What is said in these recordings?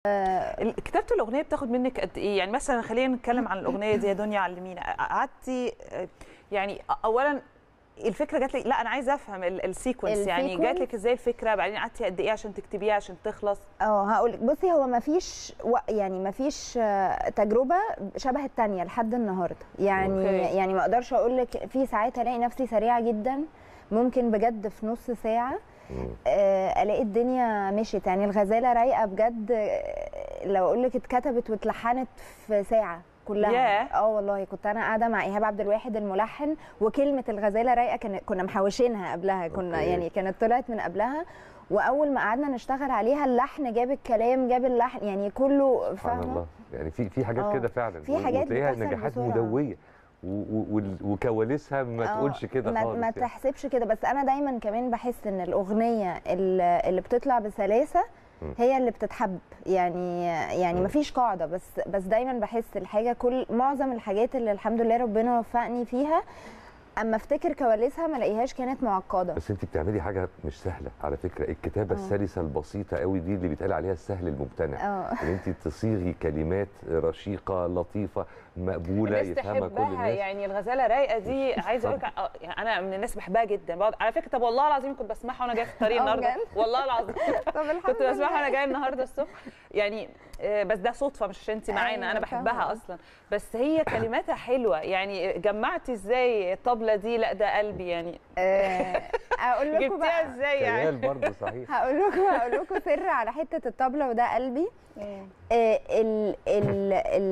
ال- كتابه الاغنيه بتاخد منك قد ايه يعني مثلا خلينا نتكلم عن الاغنيه دي يا دنيا علمينا قعدتي آه، يعني اولا الفكره جات لك لا انا عايزه افهم ال- السيكونس يعني السيكونس؟ جات لك ازاي الفكره بعدين قعدتي قد ايه عشان تكتبيها عشان تخلص اه هقول لك بصي هو ما فيش يعني ما فيش تجربه شبه التانية لحد النهارده يعني أوكي. يعني ما اقدرش اقول لك في ساعات الاقي نفسي سريعه جدا ممكن بجد في نص ساعه مم. آه، الاقي الدنيا مشيت يعني الغزاله رايقه بجد آه، لو اقول لك اتكتبت واتلحنت في ساعه كلها ياه. اه والله كنت انا قاعده مع ايهاب عبد الواحد الملحن وكلمه الغزاله رايقه كان كنا محوشينها قبلها كنا أوكي. يعني كانت طلعت من قبلها واول ما قعدنا نشتغل عليها اللحن جاب الكلام جاب اللحن يعني كله سبحان فاهمه الله يعني في في حاجات آه. كده فعلا في حاجات وتلاقيها بتحصل نجاحات بسرعة. مدويه و- و- وال- وكواليسها ما آه، تقولش كده ما, خالص ما يعني. تحسبش كده بس انا دايما كمان بحس ان الاغنيه اللي اللي بتطلع بسلاسه مم. هي اللي بتتحب يعني يعني مم. مفيش قاعده بس بس دايما بحس الحاجه كل معظم الحاجات اللي الحمد لله ربنا وفقني فيها اما افتكر كواليسها ما الاقيهاش كانت معقده بس انت بتعملي حاجه مش سهله على فكره الكتابه آه. السلسه البسيطه قوي دي اللي بيتقال عليها السهل الممتنع اه ان انت تصيغي كلمات رشيقه لطيفه مقبوله الناس يفهمها كل تحبها الناس يعني الغزاله رايقه دي عايزه اقول لك آه، يعني انا من الناس بحبها جدا بقعد على فكره طب والله العظيم كنت بسمعها وانا جايه في الطريق آه، النهارده بجد؟ والله العظيم طب الحمد كنت بسمعها وانا لله. جايه النهارده الصبح يعني آه، بس ده صدفه مش عشان انت معانا أيوة، انا بحبها فاهمة. اصلا بس هي كلماتها حلوه يعني جمعتي ازاي الطبله دي لا ده قلبي يعني آه، اقول لكم جبتيها بقى ازاي يعني خيال برضه صحيح هقول لكم هقول لكم سر على حته الطبله وده قلبي آه، ال ال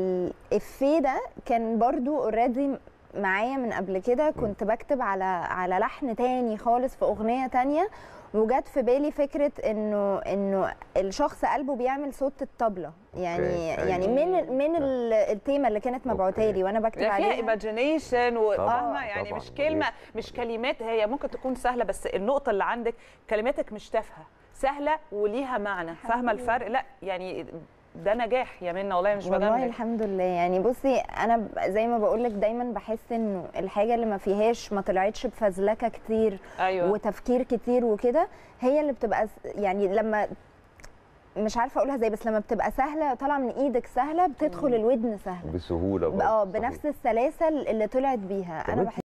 الافيه ده كان برضو اوريدي معايا من قبل كده كنت بكتب على على لحن تاني خالص في اغنيه تانية وجت في بالي فكره انه انه الشخص قلبه بيعمل صوت الطبله يعني أوكي، يعني أيوة. من من ال- التيمه اللي كانت مبعوته أوكي. لي وانا بكتب يعني فيها عليها ايماجينيشن وفاهمه طبعاً، يعني طبعاً. مش كلمه مش كلمات هي ممكن تكون سهله بس النقطه اللي عندك كلماتك مش تافهه سهله وليها معنى فاهمه الفرق لا يعني ده نجاح يا منى والله مش والله بجاملك الحمد لله يعني بصي انا ب- زي ما بقول لك دايما بحس انه الحاجه اللي ما فيهاش ما طلعتش بفزلكه كتير ايوه وتفكير كتير وكده هي اللي بتبقى س- يعني لما مش عارفه اقولها ازاي بس لما بتبقى سهله طالعه من ايدك سهله بتدخل الودن سهله بسهوله برضه اه صحيح. بنفس السلاسه اللي طلعت بيها طب انا انت بحس